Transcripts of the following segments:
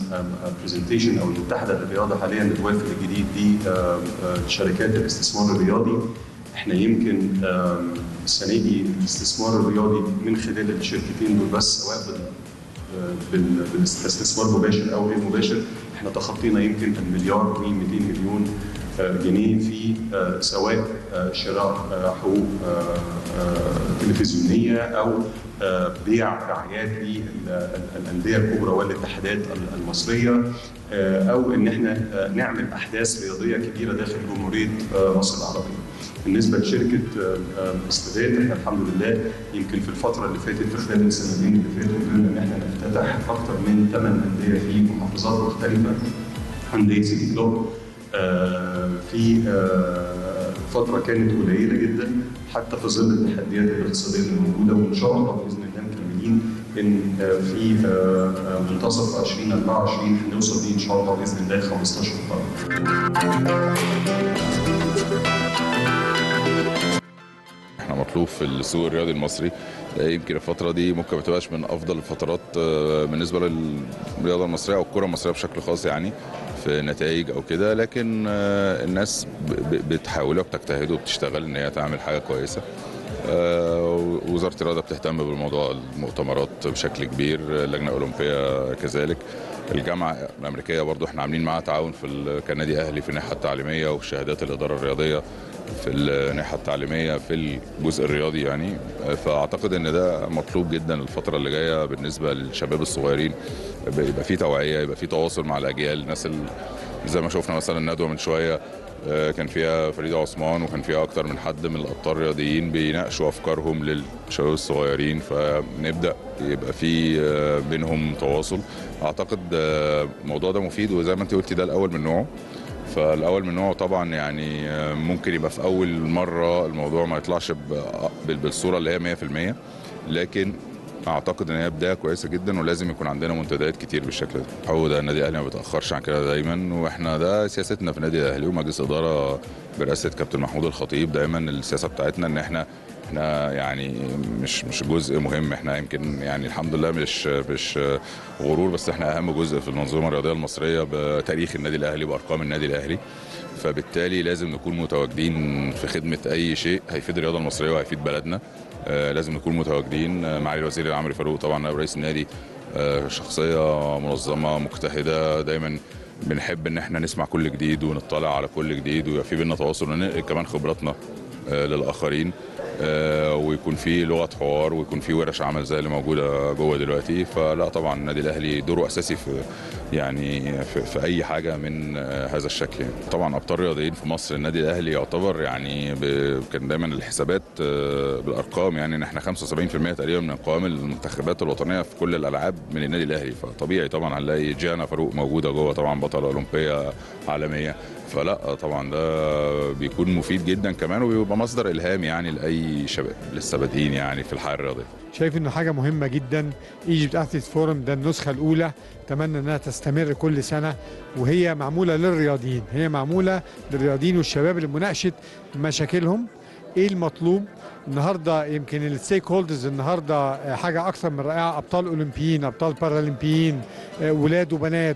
برزنتيشن او المتحده للرياضه حاليا بتوافق الجديد دي شركات الاستثمار الرياضي احنا يمكن السنه دي الاستثمار الرياضي من خلال الشركتين دول بس سواء بالاستثمار مباشر او غير مباشر احنا تخطينا يمكن المليار و 200 مليون جنيه في سواء شراء حقوق تلفزيونيه او بيع رعايات للانديه الكبرى والاتحادات المصريه او ان احنا نعمل احداث رياضيه كبيره داخل جمهوريه مصر العربيه. بالنسبه لشركه استادات احنا الحمد لله يمكن في الفتره اللي فاتت في خلال السنتين اللي فاتوا قدرنا ان احنا نفتتح اكثر من ثمان انديه في محافظات مختلفه انديه سيتي كلوب في فتره كانت قليله جدا حتى في ظل التحديات الاقتصاديه اللي موجوده وان شاء الله باذن الله مكملين ان في منتصف 2024 هنوصل بيه ان شاء الله باذن الله 15 فرد. احنا مطلوب في السوق الرياضي المصري يمكن الفترة دي ممكن ما تبقاش من أفضل الفترات بالنسبة للرياضة المصرية أو الكرة المصرية بشكل خاص يعني في نتائج أو كده لكن الناس بتحاول وبتجتهد وبتشتغل إن هي تعمل حاجة كويسة وزارة الرياضة بتهتم بالموضوع المؤتمرات بشكل كبير اللجنة الأولمبية كذلك الجامعة الأمريكية برضو احنا عاملين معاها تعاون في كنادي أهلي في الناحية التعليمية وشهادات الإدارة الرياضية في الناحيه التعليميه في الجزء الرياضي يعني فاعتقد ان ده مطلوب جدا الفتره اللي جايه بالنسبه للشباب الصغيرين يبقى في توعيه يبقى في تواصل مع الاجيال الناس زي ما شفنا مثلا الندوه من شويه كان فيها فريده عثمان وكان فيها اكتر من حد من الابطال الرياضيين بيناقشوا افكارهم للشباب الصغيرين فنبدا يبقى في بينهم تواصل اعتقد الموضوع ده مفيد وزي ما انت قلتي ده الاول من نوعه فالاول من نوعه طبعا يعني ممكن يبقى في اول مره الموضوع ما يطلعش بالصوره اللي هي 100% لكن اعتقد ان هي بدايه كويسه جدا ولازم يكون عندنا منتديات كتير بالشكل ده هو ده النادي الاهلي ما بيتاخرش عن كده دايما واحنا ده سياستنا في النادي الاهلي ومجلس اداره برئاسه كابتن محمود الخطيب دايما السياسه بتاعتنا ان احنا احنا يعني مش مش جزء مهم احنا يمكن يعني الحمد لله مش مش غرور بس احنا اهم جزء في المنظومه الرياضيه المصريه بتاريخ النادي الاهلي بارقام النادي الاهلي فبالتالي لازم نكون متواجدين في خدمه اي شيء هيفيد الرياضه المصريه وهيفيد بلدنا آه لازم نكون متواجدين معالي الوزير العمري فاروق طبعا رئيس النادي آه شخصيه منظمه مجتهده دايما بنحب ان احنا نسمع كل جديد ونطلع على كل جديد ويبقى في بينا تواصل وننقل كمان خبراتنا آه للاخرين آه ويكون في لغه حوار ويكون في ورش عمل زي اللي موجوده جوه دلوقتي فلا طبعا النادي الاهلي دوره اساسي في يعني في, في اي حاجه من آه هذا الشكل يعني. طبعا ابطال رياضيين في مصر النادي الاهلي يعتبر يعني كان دايما الحسابات آه بالارقام يعني ان احنا 75% تقريبا من قوام المنتخبات الوطنيه في كل الالعاب من النادي الاهلي فطبيعي طبعا هنلاقي جانا فاروق موجوده جوه طبعا بطله اولمبيه عالميه فلا طبعا ده بيكون مفيد جدا كمان وبيبقى مصدر الهام يعني لاي شباب لسه بادئين يعني في الحياه الرياضيه. شايف انه حاجه مهمه جدا ايجيبت اثليت فورم ده النسخه الاولى اتمنى انها تستمر كل سنه وهي معموله للرياضيين هي معموله للرياضيين والشباب لمناقشه مشاكلهم ايه المطلوب النهارده يمكن الستيك هولدرز النهارده حاجه اكثر من رائعه ابطال اولمبيين ابطال بارالمبيين ولاد وبنات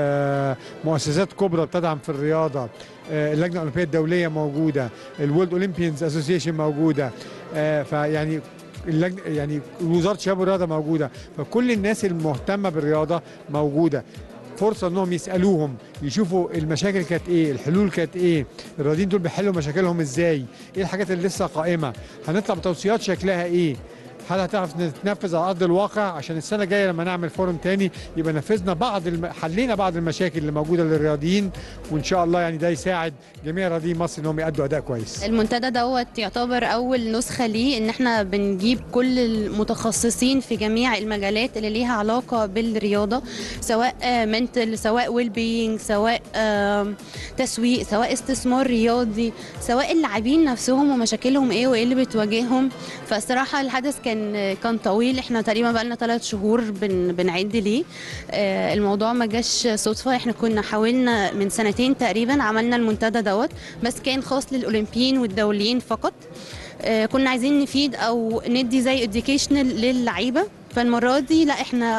مؤسسات كبرى بتدعم في الرياضه اللجنه الاولمبيه الدوليه موجوده الورلد اولمبيانز اسوسيشن موجوده فيعني اللجنه يعني وزاره الشباب والرياضه موجوده فكل الناس المهتمه بالرياضه موجوده فرصه انهم يسالوهم يشوفوا المشاكل كانت ايه الحلول كانت ايه الرياضيين دول بيحلوا مشاكلهم ازاي ايه الحاجات اللي لسه قائمه هنطلع بتوصيات شكلها ايه هل هتعرف تنفذ على ارض الواقع عشان السنه الجايه لما نعمل فورم تاني يبقى نفذنا بعض الم... حلينا بعض المشاكل اللي موجوده للرياضيين وان شاء الله يعني ده يساعد جميع رياضيين مصر انهم يادوا اداء كويس. المنتدى دوت يعتبر اول نسخه ليه ان احنا بنجيب كل المتخصصين في جميع المجالات اللي ليها علاقه بالرياضه سواء منتل سواء ويل بينج سواء تسويق سواء استثمار رياضي سواء اللاعبين نفسهم ومشاكلهم ايه وايه اللي بتواجههم فالصراحه الحدث كان كان طويل احنا تقريبا بقى لنا ثلاث شهور بن بنعد ليه آه الموضوع ما جاش صدفه احنا كنا حاولنا من سنتين تقريبا عملنا المنتدى دوت بس كان خاص للاولمبيين والدوليين فقط آه كنا عايزين نفيد او ندي زي اديوكيشنال للعيبه فالمره دي لا احنا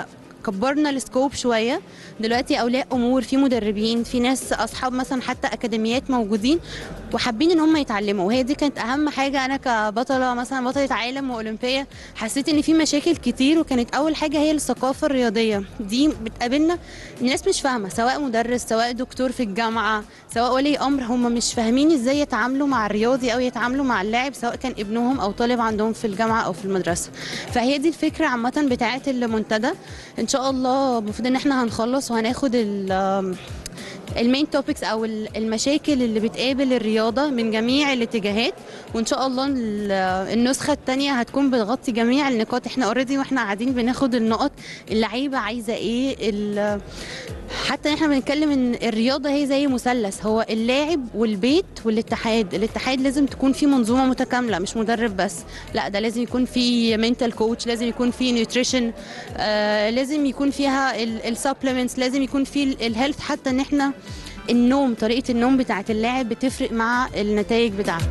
كبرنا السكوب شويه دلوقتي اولياء امور في مدربين في ناس اصحاب مثلا حتى اكاديميات موجودين وحابين ان هم يتعلموا وهي دي كانت اهم حاجه انا كبطله مثلا بطله عالم واولمبيه حسيت ان في مشاكل كتير وكانت اول حاجه هي الثقافه الرياضيه دي بتقابلنا الناس مش فاهمه سواء مدرس سواء دكتور في الجامعه سواء ولي امر هم مش فاهمين ازاي يتعاملوا مع الرياضي او يتعاملوا مع اللاعب سواء كان ابنهم او طالب عندهم في الجامعه او في المدرسه فهي دي الفكره عامه بتاعه المنتدى ان شاء الله المفروض ان احنا هنخلص وهناخد ال المين توبكس او ال- المشاكل اللي بتقابل الرياضه من جميع الاتجاهات وان شاء الله ال- النسخه الثانيه هتكون بتغطي جميع النقاط احنا اوريدي واحنا قاعدين بناخد النقط اللعيبه عايزه ايه ال- حتى احنا بنتكلم ان الرياضه هي زي مثلث هو اللاعب والبيت والاتحاد الاتحاد لازم تكون في منظومه متكامله مش مدرب بس لا ده لازم يكون في منتال كوتش لازم يكون في نيوتريشن آه لازم يكون فيها السبلمنتس لازم يكون في الهيلث حتى ان احنا النوم طريقه النوم بتاعه اللاعب بتفرق مع النتائج بتاعته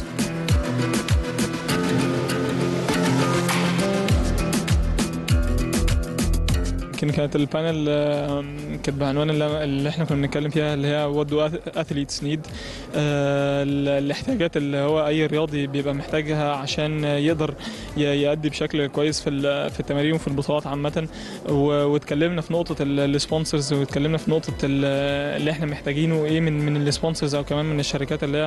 يمكن كانت البانل آه، كانت بعنوان اللي اللي احنا كنا بنتكلم فيها اللي هي وات دو اثليتس نيد الاحتياجات اللي هو اي رياضي بيبقى محتاجها عشان يقدر ي- يأدي بشكل كويس في ال- في التمارين وفي البطولات عامة و- واتكلمنا في نقطة السبونسرز واتكلمنا في نقطة ال- اللي احنا محتاجينه ايه من من السبونسرز او كمان من الشركات اللي هي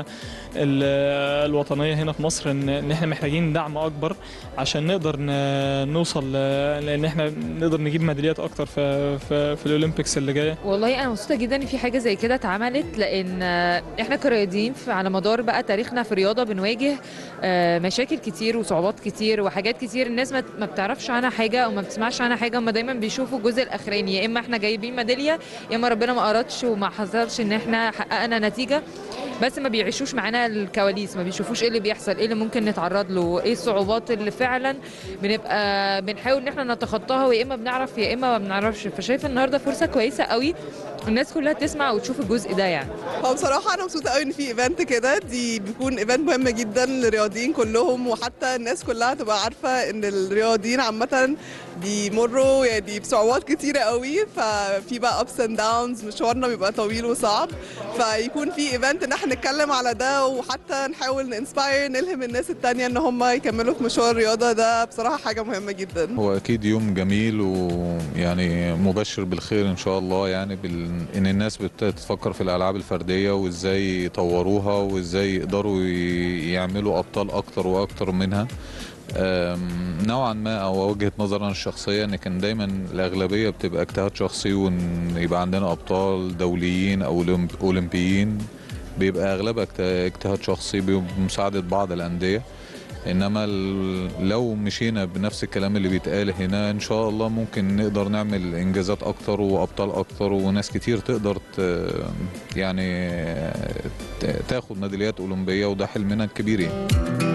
ال- الوطنية هنا في مصر ان ان احنا محتاجين دعم اكبر عشان نقدر ن- نوصل ل- لان احنا نقدر نجيب ميداليات اكتر في في, في الاولمبيكس اللي جايه والله انا مبسوطه جدا ان في حاجه زي كده اتعملت لان آه، احنا كرياضيين في- على مدار بقى تاريخنا في الرياضه بنواجه آه، مشاكل كتير وصعوبات كتير وحاجات كتير الناس ما ما بتعرفش عنها حاجه او ما بتسمعش عنها حاجه هم دايما بيشوفوا الجزء الاخراني يا اما احنا جايبين ميداليه يا اما ربنا ما ارادش وما حصلش ان احنا حققنا نتيجه بس ما بيعيشوش معانا الكواليس ما بيشوفوش ايه اللي بيحصل ايه اللي ممكن نتعرض له ايه الصعوبات اللي فعلا بنبقى بنحاول ان احنا نتخطاها ويا اما بنعرف يا اما ما بنعرفش فشايفه النهارده فرصه كويسه قوي الناس كلها تسمع وتشوف الجزء ده يعني هو بصراحة أنا مبسوطة قوي إن في إيفنت كده دي بيكون إيفنت مهم جدا للرياضيين كلهم وحتى الناس كلها تبقى عارفة إن الرياضيين عامة بيمروا يعني بصعوبات كتيرة قوي ففي بقى أبس أند داونز مشوارنا بيبقى طويل وصعب فيكون في إيفنت إن احنا نتكلم على ده وحتى نحاول ننسباير نلهم الناس التانية إن هم يكملوا في مشوار الرياضة ده بصراحة حاجة مهمة جدا هو اكيد يوم جميل ويعني مبشر بالخير ان شاء الله يعني بال... ان الناس بتبتدي تفكر في الالعاب الفرديه وازاي يطوروها وازاي يقدروا ي... يعملوا ابطال اكتر واكتر منها أم، نوعا ما او وجهه نظرنا الشخصيه ان كان دايما الاغلبيه بتبقى اجتهاد شخصي وان يبقى عندنا ابطال دوليين او أولمب- اولمبيين بيبقى اغلبها اجت- اجتهاد شخصي بمساعده بعض الانديه انما ال- لو مشينا بنفس الكلام اللي بيتقال هنا ان شاء الله ممكن نقدر نعمل انجازات اكتر وابطال اكتر وناس كتير تقدر ت يعني ت- تاخد ميداليات اولمبيه وده حلمنا الكبير يعني